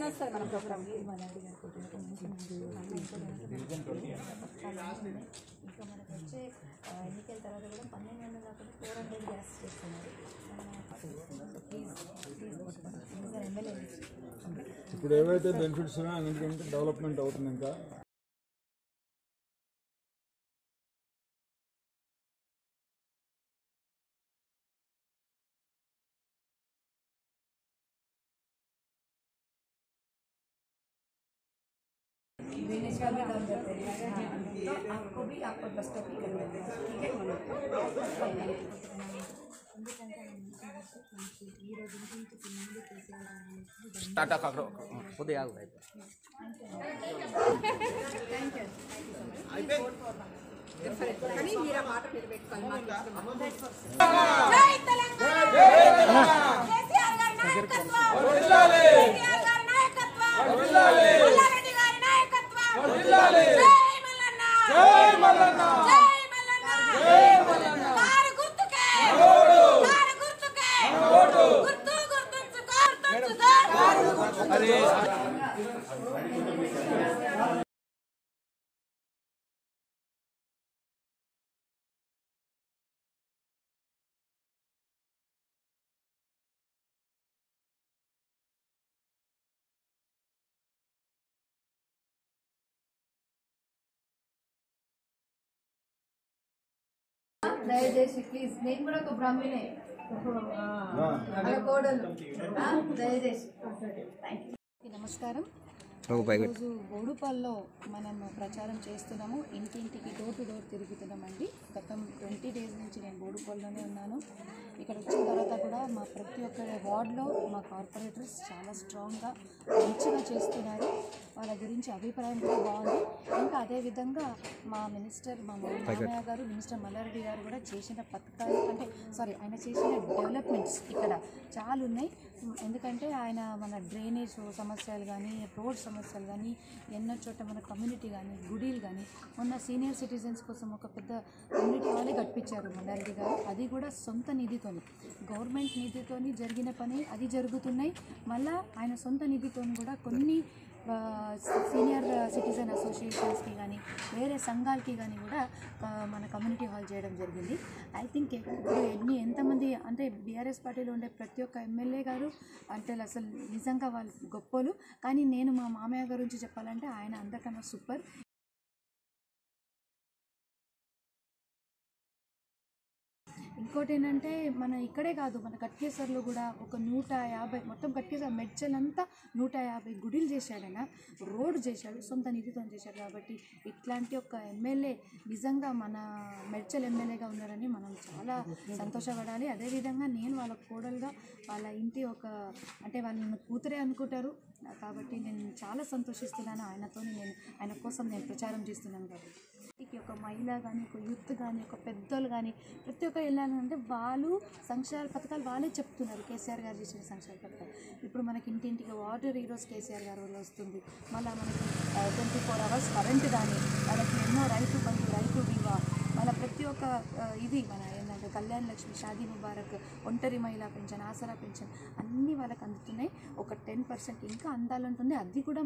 వస్తుంది మన ప్రోగ్రామ్ ఇంకా మనకు వచ్చే ఆ, ఎన్నికల తర్వాత కూడా పన్నెండు వందల కాకుండా ఫోర్ హండ్రెడ్ గ్యాస్ చేస్తున్నారు ప్లీజ్ ప్లీజ్ సార్ ఎమ్మెల్యే ఇప్పుడు ఏవైతే బెనిఫిట్స్ ఉన్నాయో అన్నింటికంటే డెవలప్మెంట్ అవుతుంది ఇంకా ड्रेनेज का भी काम करते हैं तो आपको भी आपको बस स्टॉप ही करना है ठीक है టాటా కాకరో కొద్దిగా ఆగు అయిపోయి కానీ మీరు ఆ మాట మీరు పెట్టుకోవాలి మాకు జై తెలంగాణ కేసీఆర్ గారి నాయకత్వం కేసీఆర్ గారి నాయకత్వం మల్లారెడ్డి గారి నాయకత్వం జై మల్లన్న జై మల్లన్న జై మల్లన్న కారు గుర్తుకే కారు గుర్తుకే గుర్తు గుర్తుంచుకో గుర్తుంచుకో దయచేసి ప్లీజ్ నేను కూడా ఒక బ్రాహ్మణే అలా కోడలు ఆ, దయచేసి థ్యాంక్ యూ నమస్కారం ఈరోజు బోడుపల్లో మనం ప్రచారం చేస్తున్నాము ఇంటింటికి డోర్ టు డోర్ తిరుగుతున్నామండి గతం ట్వంటీ డేస్ నుంచి నేను బోడుపల్లోనే ఉన్నాను ఇక్కడ వచ్చిన తర్వాత కూడా మా ప్రతి ఒక్క వార్డులో మా కార్పొరేటర్స్ చాలా స్ట్రాంగ్గా మంచిగా చేస్తున్నారు వాళ్ళ గురించి అభిప్రాయం కూడా బాగుంది ఇంకా అదేవిధంగా మా మినిస్టర్ మా మామయ్య గారు మినిస్టర్ మల్లారెడ్డి గారు కూడా చేసిన పథకాలు అంటే సారీ ఆయన చేసిన డెవలప్మెంట్స్ ఇక్కడ చాలా ఉన్నాయి ఎందుకంటే ఆయన మన డ్రైనేజ్ సమస్యలు కానీ రోడ్ సమస్యలు కానీ ఎన్నో చోట మన కమ్యూనిటీ కానీ గుడీలు కానీ మొన్న సీనియర్ సిటిజన్స్ కోసం ఒక పెద్ద కమ్యూనిటీ హాలే కట్టించారు మల్లారెడ్డి గారు అది కూడా సొంత నిధితోని గవర్నమెంట్ నిధితోని జరిగిన పని అది జరుగుతున్నాయి మళ్ళా ఆయన సొంత నిధితోని కూడా కొన్ని ఆ, సీనియర్ సిటిజన్ అసోసియేషన్స్కి కానీ వేరే సంఘాలకి కానీ కూడా ఆ, మన కమ్యూనిటీ హాల్ చేయడం జరిగింది ఐ థింక్ ఇప్పుడు ఎన్ని ఎంతమంది అంటే బీఆర్ఎస్ పార్టీలో ఉండే ప్రతి ఒక్క ఎమ్మెల్యే గారు అంటే అసలు నిజంగా వాళ్ళు గొప్పలు కానీ నేను మా మామయ్య గురించి చెప్పాలంటే ఆయన అందరికన్నా సూపర్ ఇంకోటి ఏంటంటే మన ఇక్కడే కాదు మన కట్కేసర్లో కూడా ఒక నూట యాభై మొత్తం కట్కేసర్ మెడ్చలంతా నూట యాభై గుడిలు చేశాడన రోడ్ చేశాడు సొంత నిధితో చేశాడు కాబట్టి ఇట్లాంటి ఒక ఎమ్మెల్యే నిజంగా మన మెడ్చల్ ఎమ్మెల్యేగా ఉన్నారని మనం చాలా సంతోషపడాలి అదేవిధంగా నేను వాళ్ళ కోడలుగా వాళ్ళ ఇంటి ఒక అంటే వాళ్ళు నన్ను కూతురే అనుకుంటారు కాబట్టి నేను చాలా సంతోషిస్తున్నాను ఆయనతో నేను ఆయన కోసం నేను ప్రచారం చేస్తున్నాను కాబట్టి ఇంటికి ఒక మహిళ కానీ ఒక యూత్ కానీ ఒక పెద్దోళ్ళు కానీ ప్రతి ఒక్కరు వెళ్ళాలంటే వాళ్ళు సంక్షేమ పథకాలు వాళ్ళే చెప్తున్నారు కేసీఆర్ గారు చేసిన సంక్షేమ పథకాలు ఇప్పుడు మనకి ఇంటింటికి వాటర్ ఈరోజు కేసీఆర్ గారి వల్ల వస్తుంది మళ్ళీ మనకి ట్వంటీ ఫోర్ అవర్స్ కరెంట్ కానీ మనకి ఎన్నో రైతు బంధు రైతు బీమా మన ప్రతి ఒక్క ఆ, ఇది మన ఏంటంటే కళ్యాణ్ లక్ష్మి షాదీ ముబారక్ ఒంటరి మహిళా పెన్షన్ ఆసరా పెన్షన్ అన్నీ వాళ్ళకి అందుతున్నాయి ఒక టెన్ పర్సెంట్ ఇంకా అందాలంటుంది అది కూడా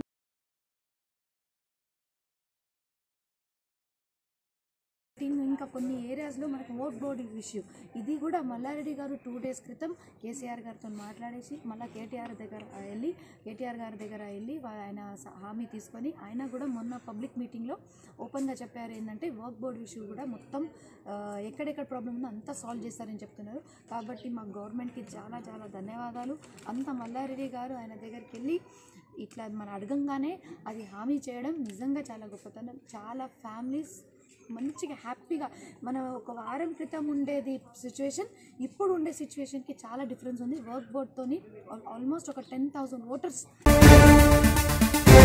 థింగ్ ఇంకా కొన్ని ఏరియాస్లో మనకు ఓట్ బోర్డు ఇష్యూ ఇది కూడా మల్లారెడ్డి గారు టూ డేస్ క్రితం కేసీఆర్ గారితో మాట్లాడేసి మళ్ళీ కేటీఆర్ దగ్గర వెళ్ళి కేటీఆర్ గారి దగ్గర వెళ్ళి వా- ఆయన స- హామీ తీసుకొని ఆయన కూడా మొన్న పబ్లిక్ మీటింగ్లో ఓపెన్గా చెప్పారు ఏంటంటే వర్క్ బోర్డు ఇష్యూ కూడా మొత్తం ఆ, ఎక్కడెక్కడ ప్రాబ్లం ఉందో అంతా సాల్వ్ చేస్తారని చెప్తున్నారు కాబట్టి మా గవర్నమెంట్కి చాలా చాలా ధన్యవాదాలు అంత మల్లారెడ్డి గారు ఆయన దగ్గరికి వెళ్ళి ఇట్లా మన అడగంగానే అది హామీ చేయడం నిజంగా చాలా గొప్పతనం చాలా ఫ్యామిలీస్ మంచిగా హ్యాపీగా మన ఒక వారం క్రితం ఉండేది సిచ్యువేషన్ ఇప్పుడు ఉండే సిచ్యువేషన్కి చాలా డిఫరెన్స్ ఉంది వర్క్ బోర్డ్తోని ఆల్మోస్ట్ ఒక టెన్ థౌసండ్ ఓటర్స్